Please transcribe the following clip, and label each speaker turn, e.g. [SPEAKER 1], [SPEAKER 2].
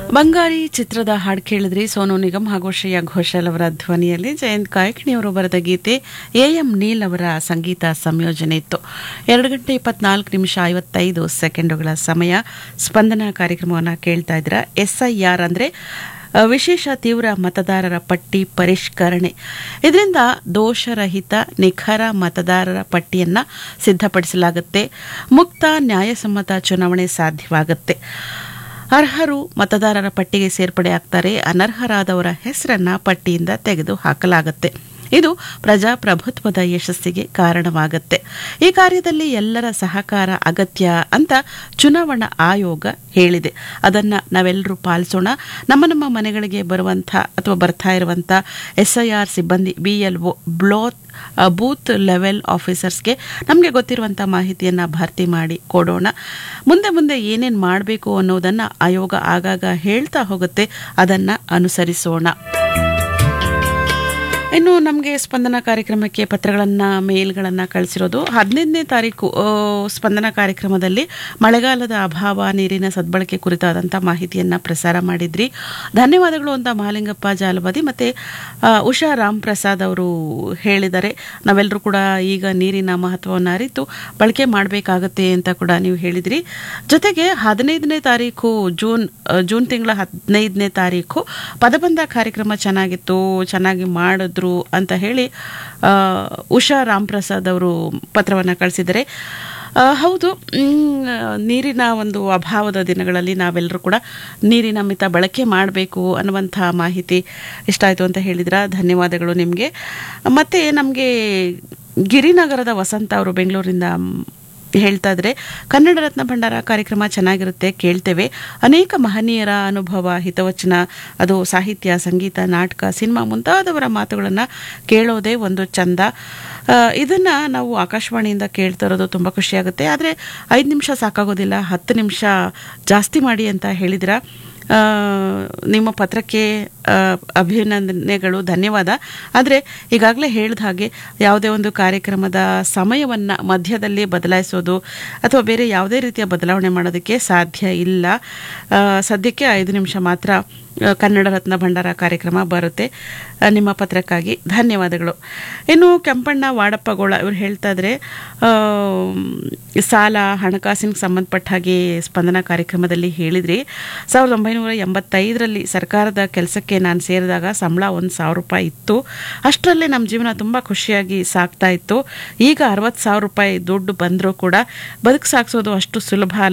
[SPEAKER 1] ಬಂಗಾರಿ ಚಿತ್ರದ ಹಾಡು ಕೇಳಿದ್ರಿ ಸೋನು ನಿಗಮ್ ಹಾಗೂ ಶ್ರೇಯಾ ಘೋಷಾಲ್ ಅವರ ಧ್ವನಿಯಲ್ಲಿ ಜಯಂತ್ ಕಾಯಕಿಣಿಯವರು ಬರೆದ ಗೀತೆ ಎ ಎಂ ನೀಲ್ ಅವರ ಸಂಗೀತ ಸಂಯೋಜನೆ ಇತ್ತು ಎರಡು ಗಂಟೆ ಇಪ್ಪತ್ನಾಲ್ಕು ನಿಮಿಷ ಐವತ್ತೈದು ಸೆಕೆಂಡುಗಳ ಸಮಯ ಸ್ಪಂದನ ಕಾರ್ಯಕ್ರಮವನ್ನು ಕೇಳ್ತಾ ಇದ್ರ ಎಸ್ಐಆರ್ ಅಂದರೆ ವಿಶೇಷ ತೀವ್ರ ಮತದಾರರ ಪಟ್ಟಿ ಪರಿಷ್ಕರಣೆ ಇದರಿಂದ ದೋಷರಹಿತ ನಿಖರ ಮತದಾರರ ಪಟ್ಟಿಯನ್ನು ಸಿದ್ಧಪಡಿಸಲಾಗುತ್ತೆ ಮುಕ್ತ ನ್ಯಾಯಸಮ್ಮತ ಚುನಾವಣೆ ಸಾಧ್ಯವಾಗುತ್ತೆ ಅರ್ಹರು ಮತದಾರರ ಪಟ್ಟಿಗೆ ಸೇರ್ಪಡೆ ಆಗ್ತಾರೆ ಅನರ್ಹರಾದವರ ಹೆಸರನ್ನ ಪಟ್ಟಿಯಿಂದ ತೆಗೆದು ಹಾಕಲಾಗುತ್ತೆ ಇದು ಪ್ರಜಾಪ್ರಭುತ್ವದ ಯಶಸ್ಸಿಗೆ ಕಾರಣವಾಗುತ್ತೆ ಈ ಕಾರ್ಯದಲ್ಲಿ ಎಲ್ಲರ ಸಹಕಾರ ಅಗತ್ಯ ಅಂತ ಚುನಾವಣಾ ಆಯೋಗ ಹೇಳಿದೆ ಅದನ್ನ ನಾವೆಲ್ಲರೂ ಪಾಲಿಸೋಣ ನಮ್ಮ ನಮ್ಮ ಮನೆಗಳಿಗೆ ಬರುವಂಥ ಅಥವಾ ಬರ್ತಾ ಇರುವಂಥ ಎಸ್ಐಆರ್ ಸಿಬ್ಬಂದಿ B L O booth booth level ಆಫೀಸರ್ಸ್ಗೆ ನಮಗೆ ಗೊತ್ತಿರುವಂಥ ಮಾಹಿತಿಯನ್ನು ಭರ್ತಿ ಮಾಡಿ ಕೊಡೋಣ ಮುಂದೆ ಮುಂದೆ ಏನೇನು ಮಾಡಬೇಕು ಅನ್ನೋದನ್ನು ಆಯೋಗ ಆಗಾಗ ಹೇಳ್ತಾ ಹೋಗುತ್ತೆ ಅದನ್ನು ಅನುಸರಿಸೋಣ ಇನ್ನು ನಮಗೆ ಸ್ಪಂದನ ಕಾರ್ಯಕ್ರಮಕ್ಕೆ ಪತ್ರಗಳನ್ನು ಮೇಲ್ಗಳನ್ನು ಕಳಿಸಿರೋದು ಹದಿನೈದನೇ ತಾರೀಕು ಆ, ಸ್ಪಂದನ ಕಾರ್ಯಕ್ರಮದಲ್ಲಿ ಮಳೆಗಾಲದ ಅಭಾವ ನೀರಿನ ಸದ್ಬಳಕೆ ಕುರಿತಾದಂಥ ಮಾಹಿತಿಯನ್ನು ಪ್ರಸಾರ ಮಾಡಿದ್ರಿ ಧನ್ಯವಾದಗಳು ಅಂತ ಮಹಾಲಿಂಗಪ್ಪ ಜಾಲವಾದಿ ಮತ್ತು ಉಷಾ ರಾಮ್ ಪ್ರಸಾದ್ ಅವರು ಹೇಳಿದ್ದಾರೆ ನಾವೆಲ್ಲರೂ ಕೂಡ ಈಗ ನೀರಿನ ಮಹತ್ವವನ್ನು ಅರಿತು ಬಳಕೆ ಮಾಡಬೇಕಾಗತ್ತೆ ಅಂತ ಕೂಡ ನೀವು ಹೇಳಿದ್ರಿ ಜೊತೆಗೆ ಹದಿನೈದನೇ ತಾರೀಕು ಜೂನ್ ಆ, ಜೂನ್ ತಿಂಗಳ ಹದಿನೈದನೇ ತಾರೀಕು ಪದಬಂಧ ಕಾರ್ಯಕ್ರಮ ಚೆನ್ನಾಗಿತ್ತು ಚೆನ್ನಾಗಿ ಮಾಡಿದ್ರು ಅಂತ ಹೇಳಿ ಆ, ಉಷಾ ರಾಮ್ ಪ್ರಸಾದ್ ಅವರು ಪತ್ರವನ್ನು ಕಳಿಸಿದ್ದಾರೆ ಆ, ಹೌದು ಮ್, ನೀರಿನ ಒಂದು ಅಭಾವದ ದಿನಗಳಲ್ಲಿ ನಾವೆಲ್ಲರೂ ಕೂಡ ನೀರಿನ ಮಿತ ಬಳಕೆ ಮಾಡಬೇಕು ಅನ್ನುವಂಥ ಮಾಹಿತಿ ಇಷ್ಟ ಆಯಿತು ಅಂತ ಹೇಳಿದ್ರ ಧನ್ಯವಾದಗಳು ನಿಮಗೆ ಮತ್ತು ನಮಗೆ ಗಿರಿನಗರದ ವಸಂತ ಅವರು ಬೆಂಗಳೂರಿಂದ ಮ್, ಹೇಳ್ತಾ ಇದ್ರೆ ಕನ್ನಡ ರತ್ನ ಭಂಡಾರ ಕಾರ್ಯಕ್ರಮ ಚೆನ್ನಾಗಿರುತ್ತೆ ಕೇಳ್ತೇವೆ ಅನೇಕ ಮಹನೀಯರ ಅನುಭವ ಹಿತವಚನ ಅದು ಸಾಹಿತ್ಯ ಸಂಗೀತ ನಾಟಕ ಸಿನಿಮಾ ಮುಂತಾದವರ ಮಾತುಗಳನ್ನು ಕೇಳೋದೇ ಒಂದು ಚಂದ ಆ, ಇದನ್ನ ನಾವು ಆಕಾಶವಾಣಿಯಿಂದ ಕೇಳ್ತಾ ಇರೋದು ತುಂಬ ಖುಷಿಯಾಗುತ್ತೆ ಆದರೆ ಐದು ನಿಮಿಷ ಸಾಕಾಗೋದಿಲ್ಲ ಹತ್ತು ನಿಮಿಷ ಜಾಸ್ತಿ ಮಾಡಿ ಅಂತ ಹೇಳಿದಿರ ಆ, ನಿಮ್ಮ ಪತ್ರಕ್ಕೆ ಆ, ಅಭಿನಂದನೆಗಳು ಧನ್ಯವಾದ ಆದರೆ ಈಗಾಗಲೇ ಹೇಳಿದ ಹಾಗೆ ಯಾವುದೇ ಒಂದು ಕಾರ್ಯಕ್ರಮದ ಸಮಯವನ್ನು ಮಧ್ಯದಲ್ಲಿ ಬದಲಾಯಿಸೋದು ಅಥವಾ ಬೇರೆ ಯಾವುದೇ ರೀತಿಯ ಬದಲಾವಣೆ ಮಾಡೋದಕ್ಕೆ ಸಾಧ್ಯ ಇಲ್ಲ ಆ, ಸದ್ಯಕ್ಕೆ ಐದು ನಿಮಿಷ ಮಾತ್ರ ಆ, ಕನ್ನಡ ರತ್ನ ಭಂಡಾರ ಕಾರ್ಯಕ್ರಮ ಬರುತ್ತೆ ಆ, ನಿಮ್ಮ ಪತ್ರಕ್ಕಾಗಿ ಧನ್ಯವಾದಗಳು ಇನ್ನು ಕೆಂಪಣ್ಣ ವಾಡಪ್ಪಗೋಳ ಇವರು ಹೇಳ್ತಾ ಇದ್ರೆ ಆ, ಸಾಲ ಹಣಕಾಸಿನ ಸಂಬಂಧಪಟ್ಟ ಹಾಗೆ ಸ್ಪಂದನ ಕಾರ್ಯಕ್ರಮದಲ್ಲಿ ಹೇಳಿದ್ರಿ ಸಾವಿರದ ಒಂಬೈನೂರ ಎಂಬತ್ತೈದರಲ್ಲಿ ಸರ್ಕಾರದ ಕೆಲಸಕ್ಕೆ ನಾನು ಸೇರಿದಾಗ ಸಂಬಳ ಒಂದು ಸಾವಿರ ರೂಪಾಯಿ ಇತ್ತು ಅಷ್ಟರಲ್ಲೇ ನಮ್ಮ ಜೀವನ ತುಂಬ ಖುಷಿಯಾಗಿ ಸಾಗ್ತಾ ಇತ್ತು ಈಗ ಅರವತ್ತು ಸಾವಿರ ರೂಪಾಯಿ ದುಡ್ಡು ಬಂದರೂ ಕೂಡ ಬದುಕು ಸಾಗಿಸೋದು ಅಷ್ಟು ಸುಲಭ